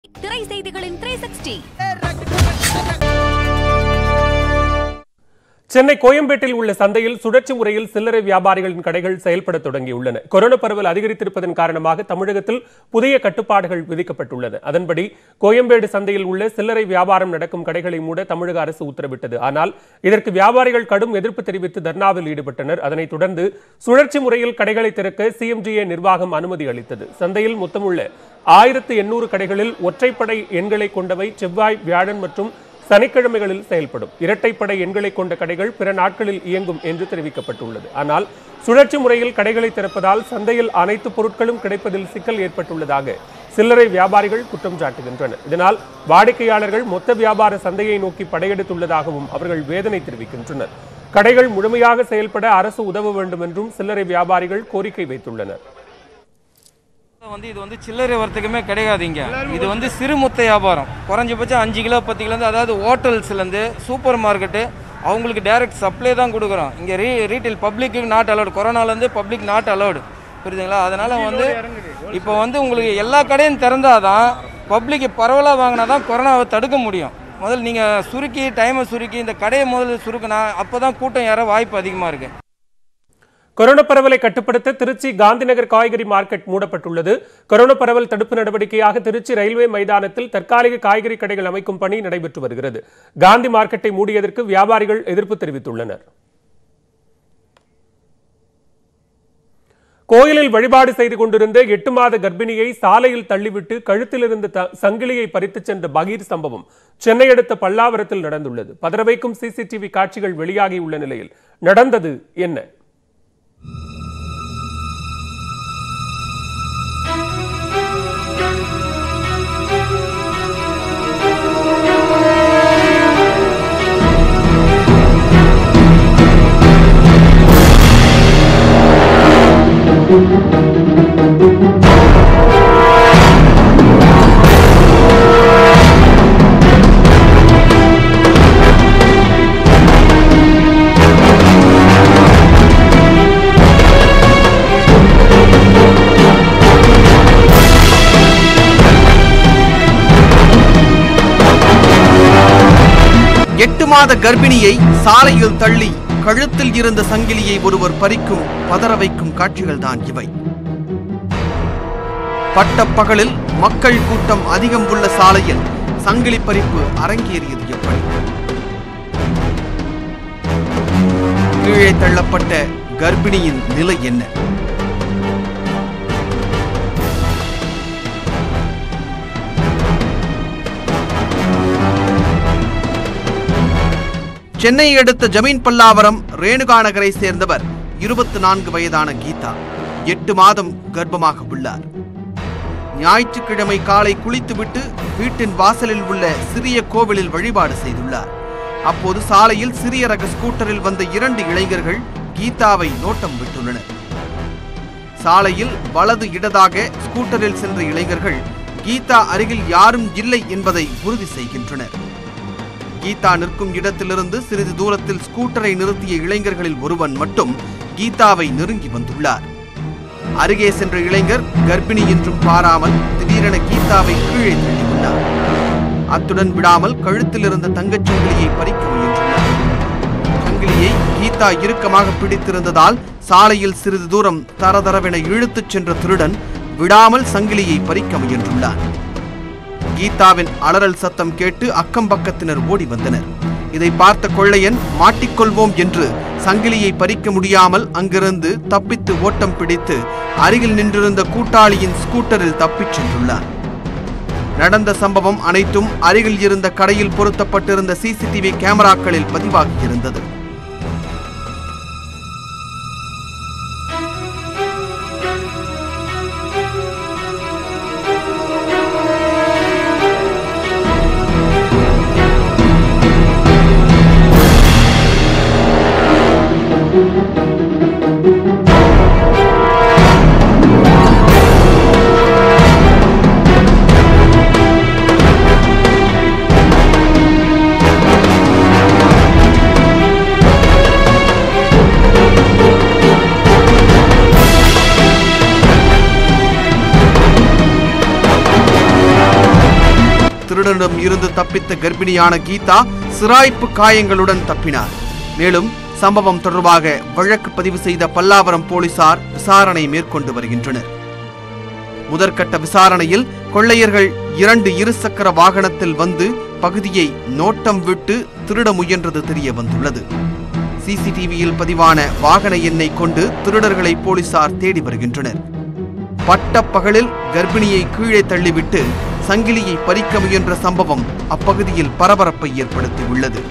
திரை செய்திகளின் three sixty Chennai கோயம்பேட்டில் உள்ள சந்தையில் சுழற்சி முறையில் சில்லறை வியாபாரிகளின் கடைகள் செயல்பட தொடங்கியுள்ளன கொரோனா பரவல் அதிகரித்திருப்பதன் காரணமாக தமிழகத்தில் புதிய கட்டுப்பாடுகள் விதிக்கப்பட்டுள்ளன அதன்படி கோயம்பேடு சந்தையில் உள்ள சில்லறை வியாபாரம் நடக்கும் கடைகளை மூட தமிழக அரசு உத்தரவிட்டது ஆனால் இதற்கு வியாபாரிகள் கடும் எதிர்ப்பு தெரிவித்து தர்ணாவில் ஈடுபட்டனர் அதனைத் தொடர்ந்து சுழற்சி முறையில் கடைகளை திறக்க சிஎம்டிஏ நிர்வாகம் அனுமதி அளித்தது சந்தையில் மொத்தமுள்ள ஆயிரத்து எண்ணூறு கடைகளில் ஒற்றைப்படை எண்களை கொண்டவை செவ்வாய் வியாழன் மற்றும் சனிக்கிழமைகளில் செயல்படும் இரட்டைப்படை எண்களை கொண்ட கடைகள் பிற நாட்களில் இயங்கும் என்று தெரிவிக்கப்பட்டுள்ளது ஆனால் சுழற்சி முறையில் கடைகளை திறப்பதால் சந்தையில் அனைத்து பொருட்களும் கிடைப்பதில் சிக்கல் ஏற்பட்டுள்ளதாக சில்லறை வியாபாரிகள் குற்றம் சாட்டுகின்றனர் இதனால் வாடிக்கையாளர்கள் மொத்த வியாபார சந்தையை நோக்கி படையெடுத்துள்ளதாகவும் அவர்கள் வேதனை தெரிவிக்கின்றனர் கடைகள் முழுமையாக செயல்பட அரசு உதவ வேண்டும் என்றும் சில்லறை வியாபாரிகள் கோரிக்கை வைத்துள்ளனர் வந்து இது வந்து சில்லறை வர்த்தகமே கிடையாதுங்க இது வந்து சிறுமொத்த வியாபாரம் குறைஞ்சபட்சம் அஞ்சு கிலோ பத்து கிலோ அதாவது ஹோட்டல்ஸ்லேருந்து சூப்பர் மார்க்கெட்டு அவங்களுக்கு டைரக்ட் சப்ளை தான் கொடுக்குறோம் இங்கே ரீ ரீட்டைல் பப்ளிக்கு நாட் அலௌடு கொரோனாலேருந்து பப்ளிக் நாட் அலௌடு புரியுதுங்களா அதனால் வந்து இப்போ வந்து உங்களுக்கு எல்லா கடையும் திறந்தாதான் பப்ளிக் பரவலாக வாங்கினா தான் கொரோனாவை தடுக்க முடியும் முதல்ல நீங்கள் சுருக்கி டைமை சுருக்கி இந்த கடையை முதல்ல சுருக்கினா அப்போ தான் கூட்டம் ஏற வாய்ப்பு அதிகமாக இருக்குது கொரோனா பரவலை கட்டுப்படுத்த திருச்சி காந்திநகர் காய்கறி மார்க்கெட் மூடப்பட்டுள்ளது கொரோனா பரவல் தடுப்பு நடவடிக்கையாக திருச்சி ரயில்வே மைதானத்தில் தற்காலிக காய்கறி கடைகள் அமைக்கும் பணி நடைபெற்று வருகிறது காந்தி மார்க்கெட்டை மூடியதற்கு வியாபாரிகள் எதிர்ப்பு தெரிவித்துள்ளனர் கோயிலில் வழிபாடு செய்து கொண்டிருந்த எட்டு மாத கர்ப்பிணியை சாலையில் தள்ளிவிட்டு கழுத்தில் இருந்த த- சங்கிலியை பறித்துச் சென்ற பகீர் சம்பவம் சென்னை அடுத்த பல்லாவரத்தில் நடந்துள்ளது பதறவைக்கும் சிசிடிவி காட்சிகள் வெளியாகியுள்ள நிலையில் நடந்தது என்ன எட்டு மாத கர்ப்பிணியை சாலையில் தள்ளி கழுத்தில் இருந்த சங்கிலியை ஒருவர் பறிக்கும் பதற வைக்கும் காட்சிகள் தான் இவை பட்டப்பகலில் மக்கள் கூட்டம் அதிகம் உள்ள சாலையில் சங்கிலி பறிப்பு அரங்கேறியது எப்படி கீழே தள்ளப்பட்ட கர்ப்பிணியின் நிலை என்ன சென்னையை அடுத்த ஜமீன் பல்லாவரம் ரேணுகா நகரை சேர்ந்தவர் இருபத்தி நான்கு வயதான கீதா எட்டு மாதம் கர்ப்பமாக உள்ளார் ஞாயிற்றுக்கிழமை காலை குளித்துவிட்டு வீட்டின் வாசலில் உள்ள சிறிய கோவிலில் வழிபாடு செய்துள்ளார் அப்போது சாலையில் சிறிய ரக ஸ்கூட்டரில் வந்த இரண்டு இளைஞர்கள் கீதாவை நோட்டம் விட்டுள்ளனர் சாலையில் வலது இடதாக ஸ்கூட்டரில் சென்ற இளைஞர்கள் கீதா அருகில் யாரும் இல்லை என்பதை உறுதி செய்கின்றனர் கீதா நிற்கும் இடத்திலிருந்து சிறிது தூரத்தில் ஸ்கூட்டரை நிறுத்திய இளைஞர்களில் ஒருவன் மட்டும் கீதாவை நெருங்கி வந்துள்ளார் அருகே சென்ற இளைஞர் கர்ப்பிணி என்றும் பாராமல் திடீரென கீதாவை கீழே தள்ளியுள்ளார் அத்துடன் விடாமல் கழுத்தில் இருந்த தங்கச் சங்கிலியை பறிக்க முயன்றுள்ளார் சங்கிலியை கீதா இறுக்கமாக பிடித்திருந்ததால் சாலையில் சிறிது தூரம் தரதரவென இழுத்துச் சென்ற திருடன் விடாமல் சங்கிலியை பறிக்க முயன்றுள்ளார் கீதாவின் அலறல் சத்தம் கேட்டு அக்கம் பக்கத்தினர் ஓடி வந்தனர் இதை பார்த்த கொள்ளையன் மாட்டிக்கொள்வோம் என்று சங்கிலியை பறிக்க முடியாமல் அங்கிருந்து தப்பித்து ஓட்டம் பிடித்து அருகில் நின்றிருந்த கூட்டாளியின் ஸ்கூட்டரில் தப்பிச் சென்றுள்ளார் நடந்த சம்பவம் அனைத்தும் அருகில் இருந்த கடையில் பொருத்தப்பட்டிருந்த சிசிடிவி கேமராக்களில் பதிவாகியிருந்தது திருடனிடம் இருந்து தப்பித்த கர்ப்பிணியான கீதா சிராய்ப்பு காயங்களுடன் தப்பினார் மேலும் சம்பவம் தொடர்பாக வழக்கு பதிவு செய்த பல்லாவரம் போலீசார் விசாரணை மேற்கொண்டு வருகின்றனர் முதற்கட்ட விசாரணையில் கொள்ளையர்கள் இரண்டு இருசக்கர வாகனத்தில் வந்து பகுதியை நோட்டம் விட்டு திருட முயன்றது தெரிய வந்துள்ளது சிசிடிவியில் பதிவான வாகன எண்ணை கொண்டு திருடர்களை போலீசார் தேடி வருகின்றனர் பட்டப்பகலில் கர்ப்பிணியை கீழே தள்ளிவிட்டு சங்கிலியை பறிக்க முயன்ற சம்பவம் அப்பகுதியில் பரபரப்பை ஏற்படுத்தியுள்ளது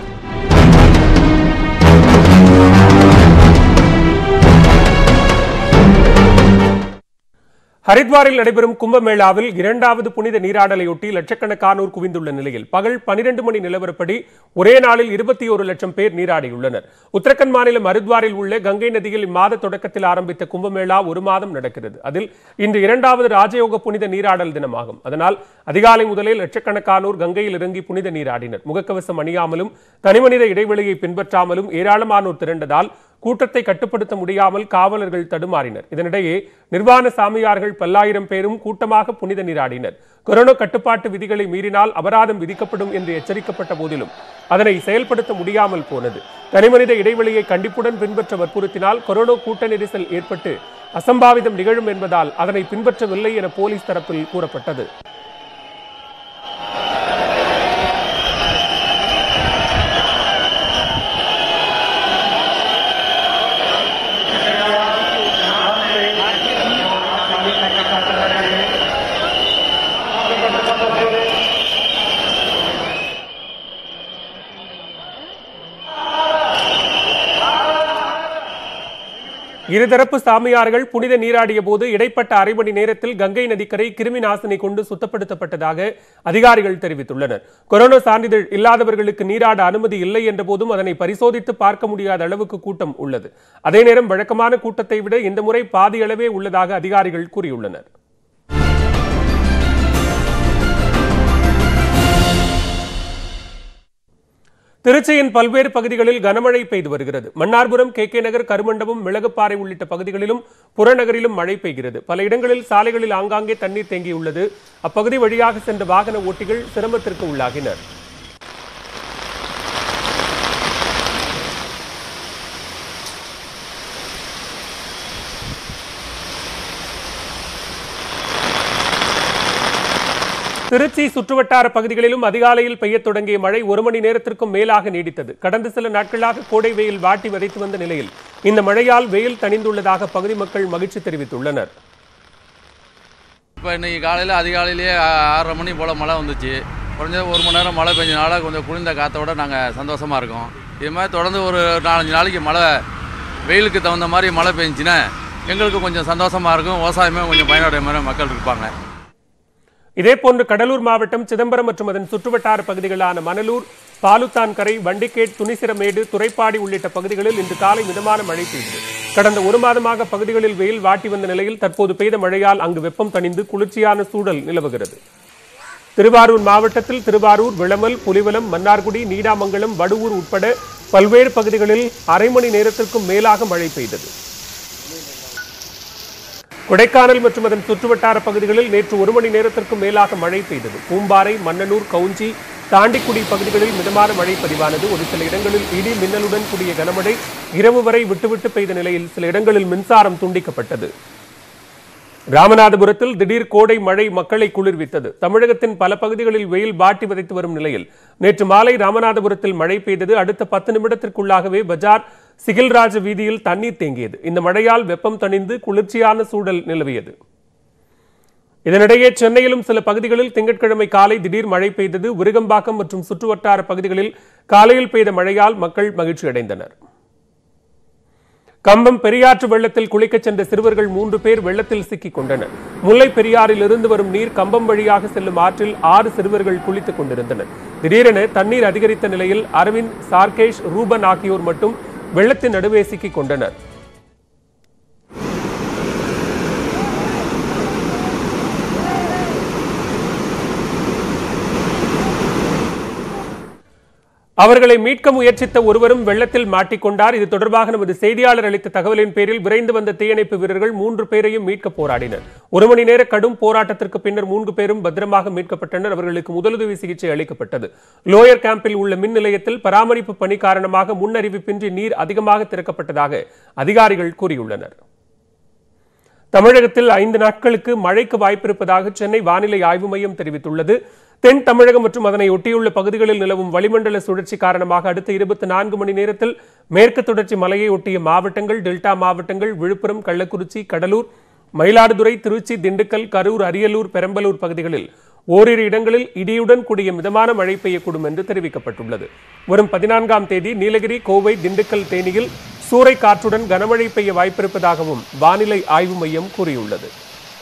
ஹரித்வாரில் நடைபெறும் கும்பமேளாவில் இரண்டாவது புனித நீராடலையொட்டி லட்சக்கணக்கானோர் குவிந்துள்ள நிலையில் பகல் பனிரெண்டு மணி நிலவரப்படி ஒரே நாளில் இருபத்தி ஒரு லட்சம் பேர் நீராடியுள்ளனர் உத்தரகண்ட் மாநிலம் ஹரித்வாரில் உள்ள கங்கை நதியில் இம்மாத தொடக்கத்தில் ஆரம்பித்த கும்பமேளா ஒரு மாதம் நடக்கிறது அதில் இன்று இரண்டாவது ராஜயோக புனித நீராடல் தினமாகும் அதனால் அதிகாலை முதலே லட்சக்கணக்கானோர் கங்கையில் இறங்கி புனித நீராடினர் முகக்கவசம் அணியாமலும் தனிமனித இடைவெளியை பின்பற்றாமலும் ஏராளமானோர் திரண்டதால் கூட்டத்தை கட்டுப்படுத்த முடியாமல் காவலர்கள் தடுமாறினர் இதனிடையே நிர்வாண சாமியார்கள் பல்லாயிரம் பேரும் கூட்டமாக புனித நீராடினர் கொரோனா கட்டுப்பாட்டு விதிகளை மீறினால் அபராதம் விதிக்கப்படும் என்று எச்சரிக்கப்பட்ட போதிலும் அதனை செயல்படுத்த முடியாமல் போனது தனிமனித இடைவெளியை கண்டிப்புடன் பின்பற்ற வற்புறுத்தினால் கொரோனா கூட்ட நெரிசல் ஏற்பட்டு அசம்பாவிதம் நிகழும் என்பதால் அதனை பின்பற்றவில்லை என போலீஸ் தரப்பில் கூறப்பட்டது இருதரப்பு சாமியார்கள் புனித நீராடிய போது இடைப்பட்ட அரை மணி நேரத்தில் கங்கை நதிக்கரை கிருமி நாசினி கொண்டு சுத்தப்படுத்தப்பட்டதாக அதிகாரிகள் தெரிவித்துள்ளனர் கொரோனா சான்றிதழ் இல்லாதவர்களுக்கு நீராட அனுமதி இல்லை என்ற போதும் அதனை பரிசோதித்து பார்க்க முடியாத அளவுக்கு கூட்டம் உள்ளது அதே நேரம் வழக்கமான கூட்டத்தை விட இந்த முறை பாதி அளவே உள்ளதாக அதிகாரிகள் கூறியுள்ளனர் திருச்சியின் பல்வேறு பகுதிகளில் கனமழை பெய்து வருகிறது மன்னார்புரம் கே கே நகர் கருமண்டபம் மிளகுப்பாறை உள்ளிட்ட பகுதிகளிலும் புறநகரிலும் மழை பெய்கிறது பல இடங்களில் சாலைகளில் ஆங்காங்கே தண்ணீர் தேங்கியுள்ளது அப்பகுதி வழியாக சென்ற வாகன ஓட்டிகள் சிரமத்திற்கு உள்ளாகினர் திருச்சி சுற்றுவட்டார பகுதிகளிலும் அதிகாலையில் பெய்யத் தொடங்கிய மழை ஒரு மணி நேரத்திற்கும் மேலாக நீடித்தது கடந்த சில நாட்களாக கோடை வெயில் வாட்டி வதைத்து வந்த நிலையில் இந்த மழையால் வெயில் தணிந்துள்ளதாக பகுதி மக்கள் மகிழ்ச்சி தெரிவித்துள்ளனர் இப்போ இன்றைக்கி காலையில் அதிகாலையிலேயே ஆ- ஆறரை மணி போல் மழை வந்துச்சு குறைஞ்சது ஒரு மணி நேரம் மழை பெஞ்சனால கொஞ்சம் குளிர்ந்த காற்றோட நாங்கள் சந்தோஷமாக இருக்கோம் இது மாதிரி தொடர்ந்து ஒரு நாலஞ்சு நாளைக்கு மழை வெயிலுக்கு தகுந்த மாதிரி மழை பெஞ்சுன்னா எங்களுக்கு கொஞ்சம் சந்தோஷமாக இருக்கும் விவசாயமே கொஞ்சம் பயனுடைய மாதிரி மக்கள் இருப்பாங்க இதேபோன்று கடலூர் மாவட்டம் சிதம்பரம் மற்றும் அதன் சுற்றுவட்டார பகுதிகளான மணலூர் பாலுத்தான்கரை வண்டிகேட் துணிசிரமேடு துறைப்பாடி உள்ளிட்ட பகுதிகளில் இன்று காலை மிதமான மழை பெய்தது கடந்த ஒரு மாதமாக பகுதிகளில் வெயில் வாட்டி வந்த நிலையில் தற்போது பெய்த மழையால் அங்கு வெப்பம் தணிந்து குளிர்ச்சியான சூழல் நிலவுகிறது திருவாரூர் மாவட்டத்தில் திருவாரூர் விளமல் புலிவலம் மன்னார்குடி நீடாமங்கலம் வடுவூர் உட்பட பல்வேறு பகுதிகளில் அரை மணி நேரத்திற்கும் மேலாக மழை பெய்தது கொடைக்கானல் மற்றும் அதன் சுற்றுவட்டார பகுதிகளில் நேற்று ஒரு மணி நேரத்திற்கும் மேலாக மழை பெய்தது பூம்பாறை மன்னனூர் கவுஞ்சி தாண்டிக்குடி பகுதிகளில் மிதமான மழை பதிவானது ஒரு சில இடங்களில் இடி மின்னலுடன் கூடிய கனமழை இரவு வரை விட்டுவிட்டு பெய்த நிலையில் சில இடங்களில் மின்சாரம் துண்டிக்கப்பட்டது ராமநாதபுரத்தில் திடீர் கோடை மழை மக்களை குளிர்வித்தது தமிழகத்தின் பல பகுதிகளில் வெயில் பாட்டி வதைத்து வரும் நிலையில் நேற்று மாலை ராமநாதபுரத்தில் மழை பெய்தது அடுத்த பத்து நிமிடத்திற்குள்ளாகவே பஜார் சிகில்ராஜ வீதியில் தண்ணீர் தேங்கியது இந்த மழையால் வெப்பம் தணிந்து குளிர்ச்சியான சூழல் நிலவியது இதனிடையே சென்னையிலும் சில பகுதிகளில் திங்கட்கிழமை காலை திடீர் மழை பெய்தது விருகம்பாக்கம் மற்றும் சுற்றுவட்டார பகுதிகளில் காலையில் பெய்த மழையால் மக்கள் மகிழ்ச்சி அடைந்தனர் கம்பம் பெரியாற்று வெள்ளத்தில் குளிக்கச் சென்ற சிறுவர்கள் மூன்று பேர் வெள்ளத்தில் சிக்கிக் கொண்டனர் முல்லை பெரியாறில் இருந்து வரும் நீர் கம்பம் வழியாக செல்லும் ஆற்றில் ஆறு சிறுவர்கள் குளித்துக் கொண்டிருந்தனர் திடீரென தண்ணீர் அதிகரித்த நிலையில் அரவிந்த் சார்கேஷ் ரூபன் ஆகியோர் மட்டும் வெள்ளத்தின் நடுவே சிக்கிக் கொண்டனர் அவர்களை மீட்க முயற்சித்த ஒருவரும் வெள்ளத்தில் மாட்டிக்கொண்டார் இது தொடர்பாக நமது செய்தியாளர் அளித்த தகவலின் பேரில் விரைந்து வந்த தீயணைப்பு வீரர்கள் மூன்று பேரையும் மீட்க போராடினர் ஒரு மணி நேர கடும் போராட்டத்திற்கு பின்னர் மூன்று பேரும் பத்திரமாக மீட்கப்பட்டனர் அவர்களுக்கு முதலுதவி சிகிச்சை அளிக்கப்பட்டது லோயர் கேம்பில் உள்ள மின் நிலையத்தில் பராமரிப்பு பணி காரணமாக முன்னறிவிப்பின்றி நீர் அதிகமாக திறக்கப்பட்டதாக அதிகாரிகள் கூறியுள்ளனர் தமிழகத்தில் ஐந்து நாட்களுக்கு மழைக்கு வாய்ப்பிருப்பதாக சென்னை வானிலை ஆய்வு மையம் தெரிவித்துள்ளது தென் தமிழகம் மற்றும் அதனை ஒட்டியுள்ள பகுதிகளில் நிலவும் வளிமண்டல சுழற்சி காரணமாக அடுத்த இருபத்தி நான்கு மணி நேரத்தில் மேற்கு தொடர்ச்சி மலையை ஒட்டிய மாவட்டங்கள் டெல்டா மாவட்டங்கள் விழுப்புரம் கள்ளக்குறிச்சி கடலூர் மயிலாடுதுறை திருச்சி திண்டுக்கல் கரூர் அரியலூர் பெரம்பலூர் பகுதிகளில் ஓரிரு இடங்களில் இடியுடன் கூடிய மிதமான மழை பெய்யக்கூடும் என்று தெரிவிக்கப்பட்டுள்ளது வரும் பதினான்காம் தேதி நீலகிரி கோவை திண்டுக்கல் தேனியில் சூறை காற்றுடன் கனமழை பெய்ய வாய்ப்பிருப்பதாகவும் வானிலை ஆய்வு மையம் கூறியுள்ளது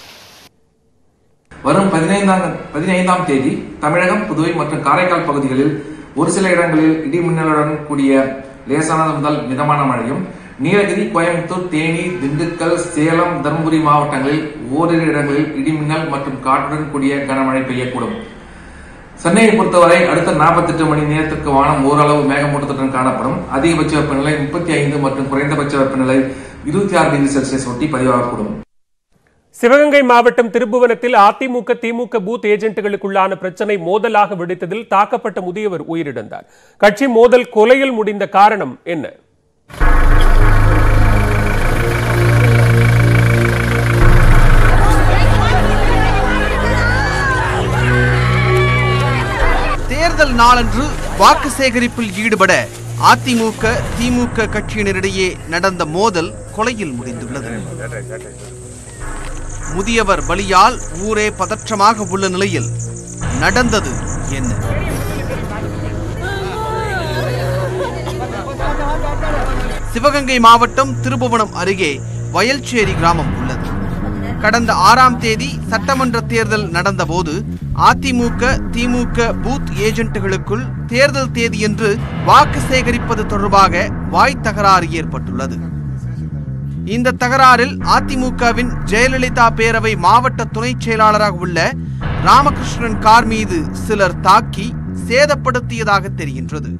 வரும் பதினைந்தாம் பதினைந்தாம் தேதி தமிழகம் புதுவை மற்றும் காரைக்கால் பகுதிகளில் ஒரு சில இடங்களில் இடி மின்னலுடன் கூடிய லேசானது முதல் மிதமான மழையும் நீலகிரி கோயம்புத்தூர் தேனி திண்டுக்கல் சேலம் தருமபுரி மாவட்டங்களில் ஓரிரு இடங்களில் இடி மின்னல் மற்றும் காற்றுடன் கூடிய கனமழை பெய்யக்கூடும் சென்னையை பொறுத்தவரை அடுத்த 48 மணி நேரத்திற்கு வானம் ஓரளவு மேகமூட்டத்துடன் காணப்படும் அதிகபட்ச வெப்பநிலை முப்பத்தி ஐந்து மற்றும் குறைந்தபட்ச வெப்பநிலை இருபத்தி ஆறு டிகிரி செல்சியஸ் ஒட்டி பதிவாகக்கூடும் சிவகங்கை மாவட்டம் திருப்புவனத்தில் அதிமுக திமுக பூத் ஏஜென்ட்டுகளுக்குள்ளான பிரச்சனை மோதலாக வெடித்ததில் தாக்கப்பட்ட முதியவர் உயிரிழந்தார் கட்சி மோதல் கொலையில் முடிந்த காரணம் என்ன தேர்தல் நாளன்று வாக்கு சேகரிப்பில் ஈடுபட அதிமுக திமுக கட்சியினரிடையே நடந்த மோதல் கொலையில் முடிந்துள்ளது முதியவர் பலியால் ஊரே பதற்றமாக உள்ள நிலையில் நடந்தது என்ன சிவகங்கை மாவட்டம் திருபுவனம் அருகே வயல்சேரி கிராமம் உள்ளது கடந்த ஆறாம் தேதி சட்டமன்ற தேர்தல் நடந்தபோது அதிமுக திமுக பூத் ஏஜென்ட்டுகளுக்குள் தேர்தல் தேதியன்று வாக்கு சேகரிப்பது தொடர்பாக வாய் தகராறு ஏற்பட்டுள்ளது இந்த தகராறில் அதிமுகவின் ஜெயலலிதா பேரவை மாவட்ட துணை செயலாளராக உள்ள ராமகிருஷ்ணன் கார் மீது சிலர் தாக்கி சேதப்படுத்தியதாக தெரிகின்றது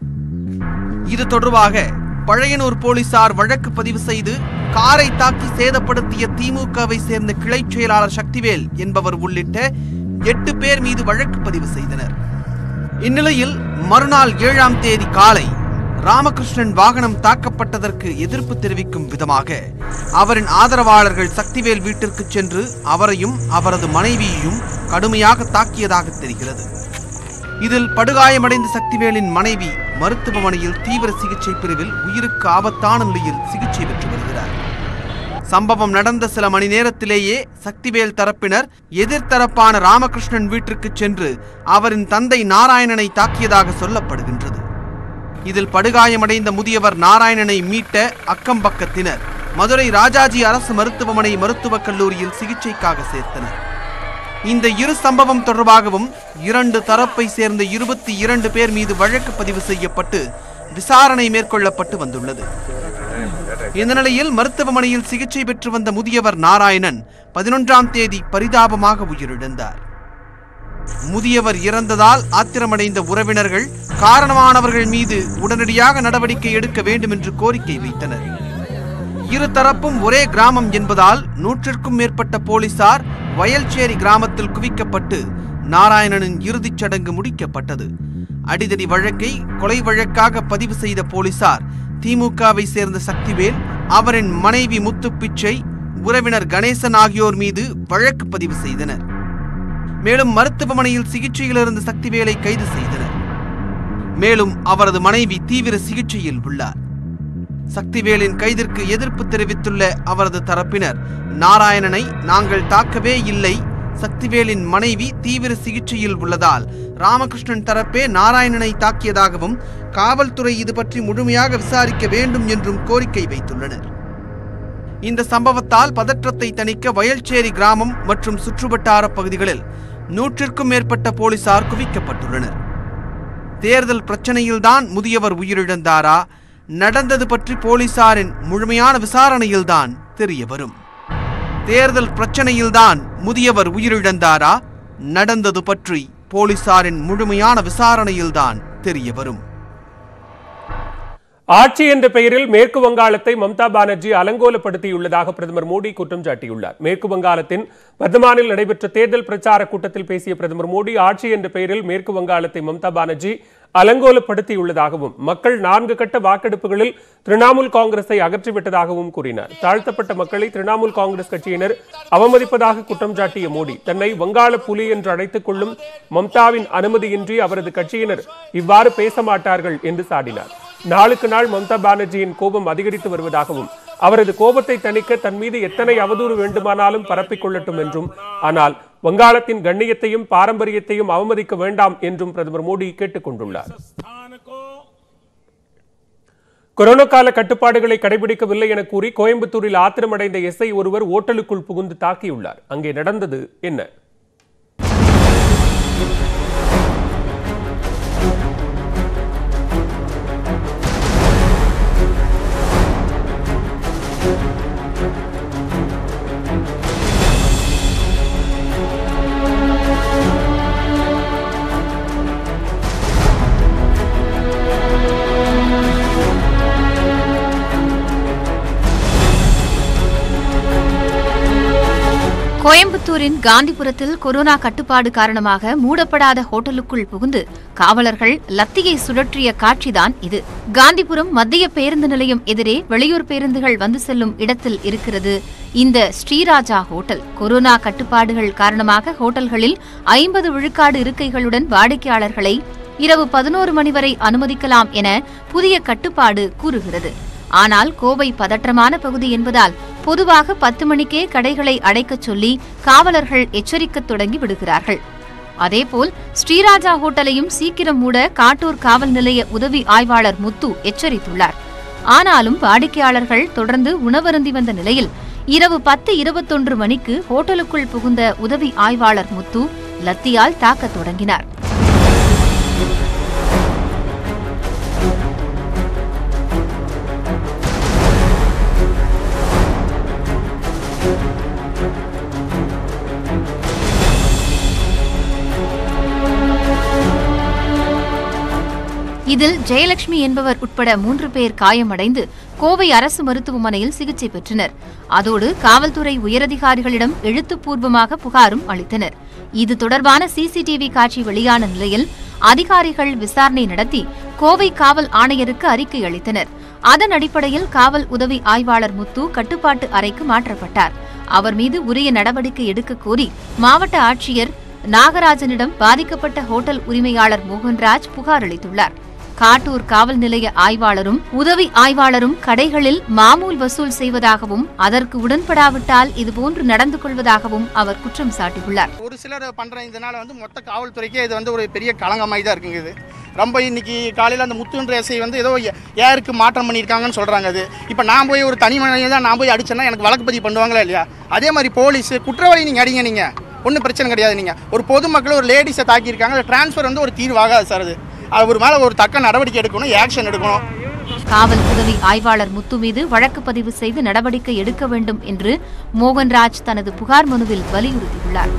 இது தொடர்பாக பழையனூர் போலீசார் வழக்கு பதிவு செய்து காரை தாக்கி சேதப்படுத்திய திமுகவை சேர்ந்த கிளை செயலாளர் சக்திவேல் என்பவர் உள்ளிட்ட எட்டு பேர் மீது வழக்கு பதிவு செய்தனர் இந்நிலையில் மறுநாள் ஏழாம் தேதி காலை ராமகிருஷ்ணன் வாகனம் தாக்கப்பட்டதற்கு எதிர்ப்பு தெரிவிக்கும் விதமாக அவரின் ஆதரவாளர்கள் சக்திவேல் வீட்டிற்கு சென்று அவரையும் அவரது மனைவியையும் கடுமையாக தாக்கியதாக தெரிகிறது இதில் படுகாயமடைந்த சக்திவேலின் மனைவி மருத்துவமனையில் தீவிர சிகிச்சை பிரிவில் உயிருக்கு ஆபத்தான நிலையில் சிகிச்சை பெற்று வருகிறார் சம்பவம் நடந்த சில மணி நேரத்திலேயே சக்திவேல் தரப்பினர் எதிர்த்தரப்பான ராமகிருஷ்ணன் வீட்டிற்கு சென்று அவரின் தந்தை நாராயணனை தாக்கியதாக சொல்லப்படுகின்றது இதில் படுகாயமடைந்த முதியவர் நாராயணனை மீட்ட அக்கம்பக்கத்தினர் மதுரை ராஜாஜி அரசு மருத்துவமனை மருத்துவக் கல்லூரியில் சிகிச்சைக்காக சேர்த்தனர் இந்த இரு சம்பவம் தொடர்பாகவும் இரண்டு தரப்பை சேர்ந்த இருபத்தி இரண்டு பேர் மீது வழக்கு பதிவு செய்யப்பட்டு விசாரணை மேற்கொள்ளப்பட்டு வந்துள்ளது இந்த நிலையில் மருத்துவமனையில் சிகிச்சை பெற்று வந்த முதியவர் நாராயணன் பதினொன்றாம் தேதி பரிதாபமாக உயிரிழந்தார் முதியவர் இறந்ததால் ஆத்திரமடைந்த உறவினர்கள் காரணமானவர்கள் மீது உடனடியாக நடவடிக்கை எடுக்க வேண்டும் என்று கோரிக்கை வைத்தனர் இரு தரப்பும் ஒரே கிராமம் என்பதால் நூற்றிற்கும் மேற்பட்ட போலீசார் வயல்சேரி கிராமத்தில் குவிக்கப்பட்டு நாராயணனின் இறுதிச் சடங்கு முடிக்கப்பட்டது அடிதடி வழக்கை கொலை வழக்காக பதிவு செய்த போலீசார் திமுகவை சேர்ந்த சக்திவேல் அவரின் மனைவி முத்துப்பிச்சை உறவினர் கணேசன் ஆகியோர் மீது வழக்கு பதிவு செய்தனர் மேலும் மருத்துவமனையில் சிகிச்சையில் இருந்த சக்திவேலை கைது செய்தனர் மேலும் அவரது மனைவி தீவிர சிகிச்சையில் உள்ளார் சக்திவேலின் கைதிற்கு எதிர்ப்பு தெரிவித்துள்ள அவரது தரப்பினர் நாராயணனை நாங்கள் தாக்கவே இல்லை சக்திவேலின் மனைவி தீவிர சிகிச்சையில் உள்ளதால் ராமகிருஷ்ணன் தரப்பே நாராயணனை தாக்கியதாகவும் காவல்துறை இது பற்றி முழுமையாக விசாரிக்க வேண்டும் என்றும் கோரிக்கை வைத்துள்ளனர் இந்த சம்பவத்தால் பதற்றத்தை தணிக்க வயல்சேரி கிராமம் மற்றும் சுற்றுவட்டார பகுதிகளில் நூற்றிற்கும் மேற்பட்ட போலீசார் குவிக்கப்பட்டுள்ளனர் தேர்தல் பிரச்சனையில்தான் முதியவர் உயிரிழந்தாரா நடந்தது பற்றி போலீசாரின் முழுமையான விசாரணையில்தான் தெரிய வரும் தேர்தல் பிரச்சனையில்தான் முதியவர் உயிரிழந்தாரா நடந்தது பற்றி போலீசாரின் முழுமையான விசாரணையில்தான் தெரிய வரும் ஆட்சி என்ற பெயரில் மேற்கு வங்காளத்தை மம்தா பானர்ஜி அலங்கோலப்படுத்தியுள்ளதாக பிரதமர் மோடி குற்றம் சாட்டியுள்ளார் மேற்கு வங்காளத்தின் வர்தமானில் நடைபெற்ற தேர்தல் பிரச்சார கூட்டத்தில் பேசிய பிரதமர் மோடி ஆட்சி என்ற பெயரில் மேற்கு வங்காளத்தை மம்தா பானர்ஜி அலங்கோலப்படுத்தியுள்ளதாகவும் மக்கள் நான்கு கட்ட வாக்கெடுப்புகளில் திரிணாமுல் காங்கிரஸை அகற்றிவிட்டதாகவும் கூறினார் தாழ்த்தப்பட்ட மக்களை திரிணாமுல் காங்கிரஸ் கட்சியினர் அவமதிப்பதாக குற்றம் சாட்டிய மோடி தன்னை வங்காள புலி என்று அழைத்துக் கொள்ளும் மம்தாவின் அனுமதியின்றி அவரது கட்சியினர் இவ்வாறு பேச மாட்டார்கள் என்று சாடினார் நாளுக்கு நாள் மம்தா பானர்ஜியின் கோபம் அதிகரித்து வருவதாகவும் அவரது கோபத்தை தணிக்க தன் மீது எத்தனை அவதூறு வேண்டுமானாலும் பரப்பிக் கொள்ளட்டும் என்றும் ஆனால் வங்காளத்தின் கண்ணியத்தையும் பாரம்பரியத்தையும் அவமதிக்க வேண்டாம் என்றும் பிரதமர் மோடி கேட்டுக் கொண்டுள்ளார் கொரோனா கால கட்டுப்பாடுகளை கடைபிடிக்கவில்லை என கூறி கோயம்புத்தூரில் ஆத்திரமடைந்த எஸ்ஐ ஒருவர் ஓட்டலுக்குள் புகுந்து தாக்கியுள்ளார் அங்கே நடந்தது என்ன கோயம்புத்தூரின் காந்திபுரத்தில் கொரோனா கட்டுப்பாடு காரணமாக மூடப்படாத ஹோட்டலுக்குள் புகுந்து காவலர்கள் லத்தியை சுழற்றிய காட்சிதான் இது காந்திபுரம் மத்திய பேருந்து நிலையம் எதிரே வெளியூர் பேருந்துகள் வந்து செல்லும் இடத்தில் இருக்கிறது இந்த ஸ்ரீராஜா ஹோட்டல் கொரோனா கட்டுப்பாடுகள் காரணமாக ஹோட்டல்களில் ஐம்பது விழுக்காடு இருக்கைகளுடன் வாடிக்கையாளர்களை இரவு பதினோரு மணி வரை அனுமதிக்கலாம் என புதிய கட்டுப்பாடு கூறுகிறது ஆனால் கோவை பதற்றமான பகுதி என்பதால் பொதுவாக பத்து மணிக்கே கடைகளை அடைக்கச் சொல்லி காவலர்கள் எச்சரிக்கத் தொடங்கி விடுகிறார்கள் அதேபோல் ஸ்ரீராஜா ஹோட்டலையும் சீக்கிரம் மூட காட்டூர் காவல் நிலைய உதவி ஆய்வாளர் முத்து எச்சரித்துள்ளார் ஆனாலும் வாடிக்கையாளர்கள் தொடர்ந்து உணவருந்தி வந்த நிலையில் இரவு பத்து இருபத்தொன்று மணிக்கு ஹோட்டலுக்குள் புகுந்த உதவி ஆய்வாளர் முத்து லத்தியால் தாக்கத் தொடங்கினார் இதில் ஜெயலட்சுமி என்பவர் உட்பட மூன்று பேர் காயமடைந்து கோவை அரசு மருத்துவமனையில் சிகிச்சை பெற்றனர் அதோடு காவல்துறை உயரதிகாரிகளிடம் எழுத்துப்பூர்வமாக புகாரும் அளித்தனர் இது தொடர்பான சிசிடிவி காட்சி வெளியான நிலையில் அதிகாரிகள் விசாரணை நடத்தி கோவை காவல் ஆணையருக்கு அறிக்கை அளித்தனர் அதன் அடிப்படையில் காவல் உதவி ஆய்வாளர் முத்து கட்டுப்பாட்டு அறைக்கு மாற்றப்பட்டார் அவர் மீது உரிய நடவடிக்கை எடுக்க கோரி மாவட்ட ஆட்சியர் நாகராஜனிடம் பாதிக்கப்பட்ட ஹோட்டல் உரிமையாளர் மோகன்ராஜ் புகார் அளித்துள்ளார் காட்டூர் காவல் நிலைய ஆய்வாளரும் உதவி ஆய்வாளரும் கடைகளில் மாமூல் வசூல் செய்வதாகவும் அதற்கு உடன்படாவிட்டால் இதுபோன்று நடந்து கொள்வதாகவும் அவர் குற்றம் சாட்டியுள்ளார் ஒரு சிலர் பண்ற இதனால வந்து மொத்த காவல்துறைக்கே இது வந்து ஒரு பெரிய களங்கமாய் தான் இருக்குங்க இது ரொம்ப இன்னைக்கு காலையில் அந்த முத்துன்ற எஸ்ஐ வந்து ஏதோ ஏ- ஏருக்கு மாற்றம் பண்ணியிருக்காங்கன்னு சொல்கிறாங்க அது இப்போ நான் போய் ஒரு தனி மனிதன் தான் நான் போய் அடிச்சேன்னா எனக்கு வழக்கு பதிவு பண்ணுவாங்களா இல்லையா அதே மாதிரி போலீஸ் குற்றவாளி நீங்கள் அடிங்க நீங்கள் ஒன்றும் பிரச்சனை கிடையாது நீங்கள் ஒரு பொதுமக்கள் ஒரு லேடிஸை தாக்கியிருக்காங்க ட்ரான்ஸ்ஃபர் வந்து ஒரு தீர்வாகாது சார் அது அவர் மேலே ஒரு தக்க நடவடிக்கை எடுக்கணும் ஆக்ஷன் எடுக்கணும் காவல் உதவி ஆய்வாளர் முத்து மீது வழக்கு பதிவு செய்து நடவடிக்கை எடுக்க வேண்டும் என்று மோகன்ராஜ் தனது புகார் மனுவில் வலியுறுத்தியுள்ளார்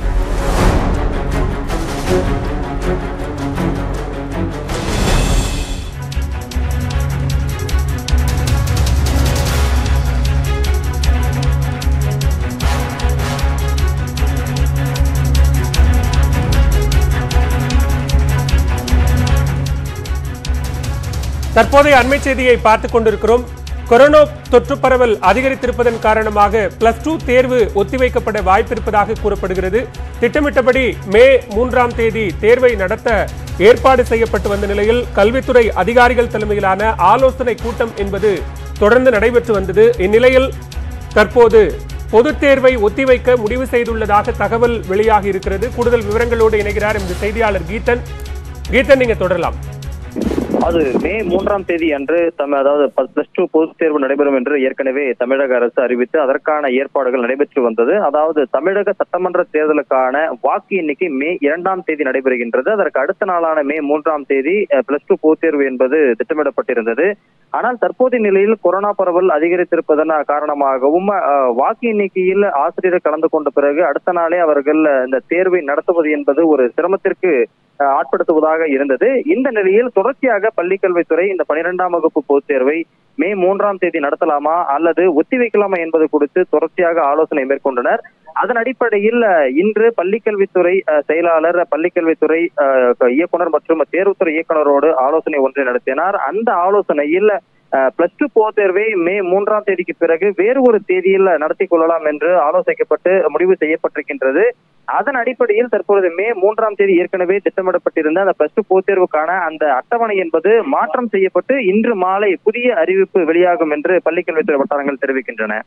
தற்போதைய அண்மை செய்தியை பார்த்துக் கொண்டிருக்கிறோம் கொரோனா தொற்று பரவல் அதிகரித்திருப்பதன் காரணமாக பிளஸ் டூ தேர்வு ஒத்திவைக்கப்பட வாய்ப்பிருப்பதாக கூறப்படுகிறது திட்டமிட்டபடி மே மூன்றாம் தேதி தேர்வை நடத்த ஏற்பாடு செய்யப்பட்டு வந்த நிலையில் கல்வித்துறை அதிகாரிகள் தலைமையிலான ஆலோசனை கூட்டம் என்பது தொடர்ந்து நடைபெற்று வந்தது இந்நிலையில் தற்போது பொதுத் தேர்வை ஒத்திவைக்க முடிவு செய்துள்ளதாக தகவல் வெளியாகி இருக்கிறது கூடுதல் விவரங்களோடு இணைகிறார் எமது செய்தியாளர் கீதன் கீதன் நீங்க தொடரலாம் அது மே மூன்றாம் தேதி அன்று தம் அதாவது பிளஸ் டூ பொதுத் தேர்வு நடைபெறும் என்று ஏற்கனவே தமிழக அரசு அறிவித்து அதற்கான ஏற்பாடுகள் நடைபெற்று வந்தது அதாவது தமிழக சட்டமன்ற தேர்தலுக்கான வாக்கு எண்ணிக்கை மே இரண்டாம் தேதி நடைபெறுகின்றது அதற்கு அடுத்த நாளான மே மூன்றாம் தேதி பிளஸ் டூ பொதுத் தேர்வு என்பது திட்டமிடப்பட்டிருந்தது ஆனால் தற்போதைய நிலையில் கொரோனா பரவல் அதிகரித்திருப்பதன் காரணமாகவும் அஹ், வாக்கு எண்ணிக்கையில் ஆசிரியர் கலந்து கொண்ட பிறகு அடுத்த நாளே அவர்கள் இந்த தேர்வை நடத்துவது என்பது ஒரு சிரமத்திற்கு அஹ், ஆட்படுத்துவதாக இருந்தது இந்த நிலையில் தொடர்ச்சியாக பள்ளிக்கல்வித்துறை இந்த பனிரெண்டாம் வகுப்பு பொதுத் தேர்வை மே மூன்றாம் தேதி நடத்தலாமா அல்லது ஒத்திவைக்கலாமா என்பது குறித்து தொடர்ச்சியாக ஆலோசனை மேற்கொண்டனர் அதன் அடிப்படையில் அஹ், இன்று பள்ளிக்கல்வித்துறை அஹ், செயலாளர் பள்ளிக்கல்வித்துறை அஹ், இயக்குனர் மற்றும் தேர்வுத்துறை இயக்குனரோடு ஆலோசனை ஒன்றை நடத்தினார் அந்த ஆலோசனையில் பிளஸ் டூ பொதுத் தேர்வை மே மூன்றாம் தேதிக்கு பிறகு வேறு ஒரு தேதியில் நடத்தி கொள்ளலாம் என்று ஆலோசிக்கப்பட்டு முடிவு செய்யப்பட்டிருக்கின்றது அதன் அடிப்படையில் தற்பொழுது மே மூன்றாம் தேதி ஏற்கனவே திட்டமிடப்பட்டிருந்த அந்த பிளஸ் டூ பொதுத் தேர்வுக்கான அந்த அட்டவணை என்பது மாற்றம் செய்யப்பட்டு இன்று மாலை புதிய அறிவிப்பு வெளியாகும் என்று பள்ளிக்கல்வித்துறை வட்டாரங்கள் தெரிவிக்கின்றன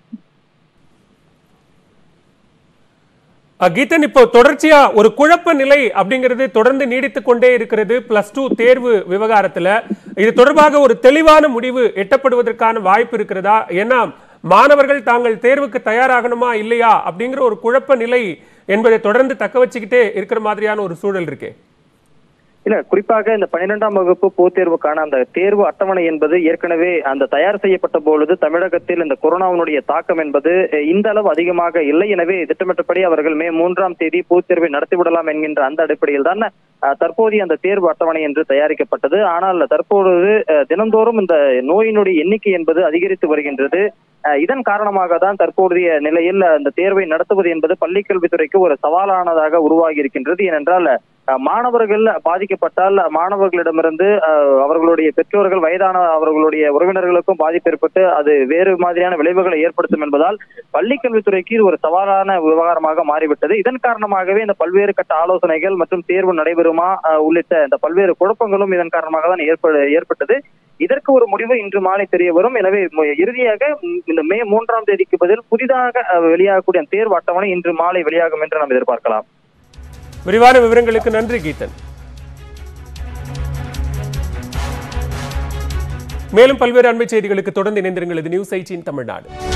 அஹ் கீதன் இப்போ தொடர்ச்சியா ஒரு குழப்ப நிலை அப்படிங்கிறது தொடர்ந்து நீடித்துக் கொண்டே இருக்கிறது பிளஸ் டூ தேர்வு விவகாரத்துல இது தொடர்பாக ஒரு தெளிவான முடிவு எட்டப்படுவதற்கான வாய்ப்பு இருக்கிறதா ஏன்னா மாணவர்கள் தாங்கள் தேர்வுக்கு தயாராகணுமா இல்லையா அப்படிங்கிற ஒரு குழப்ப நிலை என்பதை தொடர்ந்து தக்க வச்சுக்கிட்டே இருக்கிற மாதிரியான ஒரு சூழல் இருக்கே இல்ல குறிப்பாக இந்த பன்னிரெண்டாம் வகுப்பு பொதுத் தேர்வுக்கான அந்த தேர்வு அட்டவணை என்பது ஏற்கனவே அந்த தயார் செய்யப்பட்ட பொழுது தமிழகத்தில் இந்த கொரோனாவினுடைய தாக்கம் என்பது அஹ், இந்த அளவு அதிகமாக இல்லை எனவே திட்டமிட்டபடி அவர்கள் மே மூன்றாம் தேதி பொதுத் தேர்வை நடத்திவிடலாம் என்கின்ற அந்த அடிப்படையில் தான் அஹ், தற்போதைய அந்த தேர்வு அட்டவணை என்று தயாரிக்கப்பட்டது ஆனால் தற்பொழுது அஹ், தினந்தோறும் இந்த நோயினுடைய எண்ணிக்கை என்பது அதிகரித்து வருகின்றது அஹ், இதன் காரணமாக தான் தற்போதைய நிலையில் அந்த தேர்வை நடத்துவது என்பது பள்ளிக்கல்வித்துறைக்கு ஒரு சவாலானதாக உருவாகி இருக்கின்றது ஏனென்றால் அஹ், மாணவர்கள் பாதிக்கப்பட்டால் மாணவர்களிடமிருந்து அஹ், அவர்களுடைய பெற்றோர்கள் வயதான அவர்களுடைய உறவினர்களுக்கும் பாதிப்பு ஏற்பட்டு அது வேறு மாதிரியான விளைவுகளை ஏற்படுத்தும் என்பதால் பள்ளிக்கல்வித்துறைக்கு இது ஒரு சவாலான விவகாரமாக மாறிவிட்டது இதன் காரணமாகவே இந்த பல்வேறு கட்ட ஆலோசனைகள் மற்றும் தேர்வு நடைபெறுமா அஹ், உள்ளிட்ட இந்த பல்வேறு குழப்பங்களும் இதன் காரணமாக தான் ஏற்ப ஏற்பட்டது இதற்கு ஒரு முடிவு இன்று மாலை தெரிய வரும் எனவே மு- இறுதியாக ம், இந்த மே மூன்றாம் தேதிக்கு பதில் புதிதாக அஹ், வெளியாகக்கூடிய அந்த தேர்வு அட்டவணை இன்று மாலை வெளியாகும் என்று நாம் எதிர்பார்க்கலாம் விரிவான விவரங்களுக்கு நன்றி கீதன் மேலும் பல்வேறு அண்மை செய்திகளுக்கு தொடர்ந்து இணைந்திருங்கள் இது நியூஸ் எயிட்டின் தமிழ்நாடு